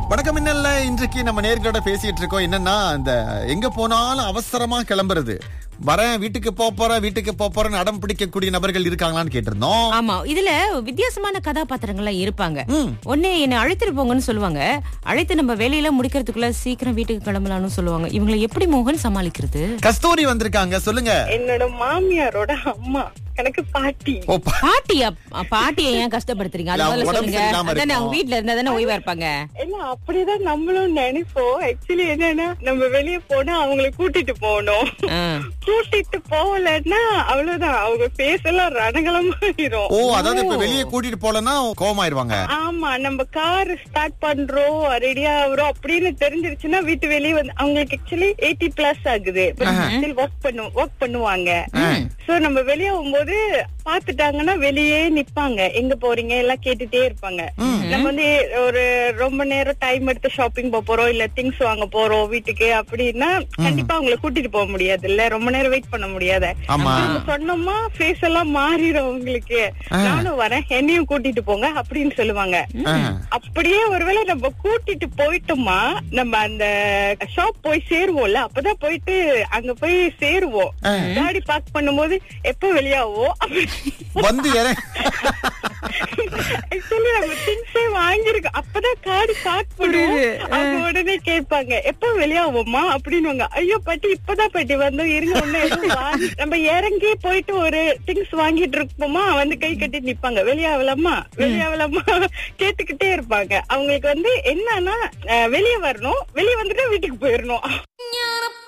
வணக்கம் மின்னல்ல இன்றைக்கு நம்ம நேர்களோட பேசிட்டு இருக்கோம் என்னன்னா இந்த எங்க போனாலும் அவசரமா கிளம்புறது வரேன் வீட்டுக்கு போப் போறேன் வீட்டுக்கு போப் போறேன்னு அடம் பிடிக்கக்கூடிய நபர்கள் இருக்காங்களான்னு கேட்டிருந்தோம் ஆமா இதுல வித்தியாசமான கதாபாத்திரங்கள்லாம் இருப்பாங்க ம். ஒண்ணு என்ன அழைத்துட்டு போங்கன்னு சொல்லுவாங்க அழைத்து நம்ம வேலையில முடிக்கிறதுக்குள்ள சீக்கிரம் வீட்டுக்கு கிளம்பலாம்னு சொல்லுவாங்க இவங்களை எப்படி மோகன் சமாளிக்கிறது கஸ்தூரி வந்திருக்காங்க சொல்லுங்க என்னோட மாமியாரோட அம்மா எனக்கு பாட்டி ஓ பா- பாட்டியா அ, பாட்டியை ஏன் கஷ்டப்படுத்துறீங்க அது இல்ல, முதல்ல உடம்பு சொல்லுங்க சரியில்லாம அதானே அவங்க இருக்கும். வீட்ல இருந்தா தானே ஓய்வா இருப்பாங்க இல்ல அப்படிதான் நம்மளும் நினைப்போம் ஆக்சுவலி என்னன்னா நம்ம வெளிய போனா அவங்களை கூட்டிட்டு போகணும் ஆ. கூட்டிட்டு போகலன்னா அவ்வளவுதான் அவங்க ஃபேஸ் எல்லாம் ரணகலமாயிரும் ஓ அதாவது இப்ப வெளியே கூட்டிட்டு போலன்னா கோவமாயிருவாங்க ஆமா நம்ம கார் ஸ்டார்ட் பண்றோம் ரெடியா ஆகுறோம் அப்படின்னு தெரிஞ்சிருச்சுன்னா வீட்டு வெளியே வந்து அவங்களுக்கு ஆக்சுவலி எயிட்டி பிளஸ் ஆகுது ஒர்க் பண்ணு ஒர்க் பண்ணுவாங்க சோ நம்ம வெளியே போகும்போது பாத்துட்டாங்கன்னா வெளியே நிப்பாங்க எங்க போறீங்க எல்லாம் கேட்டுட்டே இருப்பாங்க நம்ம வந்து ஒரு ரொம்ப நேரம் டைம் எடுத்து ஷாப்பிங் போக போறோம் இல்ல திங்ஸ் வாங்க போறோம் வீட்டுக்கு அப்படின்னா கண்டிப்பா அவங்கள கூட்டிட்டு போக முடியாது இல்ல ரொம்ப நேரம் வெயிட் பண்ண முடியாது ஆமா. நம்ம சொன்னோமா ஃபேஸ் எல்லாம் மாறிடும் அவங்களுக்கு நானும் வரேன் என்னையும் கூட்டிட்டு போங்க அப்படின்னு சொல்லுவாங்க ஆஹ். அப்படியே ஒருவேளை நம்ம கூட்டிட்டு போயிட்டோமா நம்ம அந்த ஷாப் போய் சேருவோம்ல அப்பதான் போயிட்டு அங்க போய் சேருவோம் காடி பார்க் பண்ணும்போது எப்ப வெளியாவோ வந்து இற ஆக்சுவலி நம்ம திங்ஸே வாங்கிருக்கோம் அப்பதான் காடி பார்க் பண்ணுவோம் அவங்க உடனே கேட்பாங்க எப்ப வெளியாவோமா அப்படின்னு ஐயோ பாட்டி இப்பதான் பாட்டி வந்தோம் இருங்க ஒண்ணு எதுவும் வாங்கி நம்ம இறங்கி போயிட்டு ஒரு திங்ஸ் வாங்கிட்டு இருப்போமா வந்து கை கட்டி நிப்பாங்க வெளியாவலாமா வெளியாவலாமா கேட்டுக்கிட்டே இருப்பாங்க அவங்களுக்கு வந்து என்னன்னா அஹ், வெளிய வரணும் வெளிய வந்துட்டு வீட்டுக்கு போயிடணும்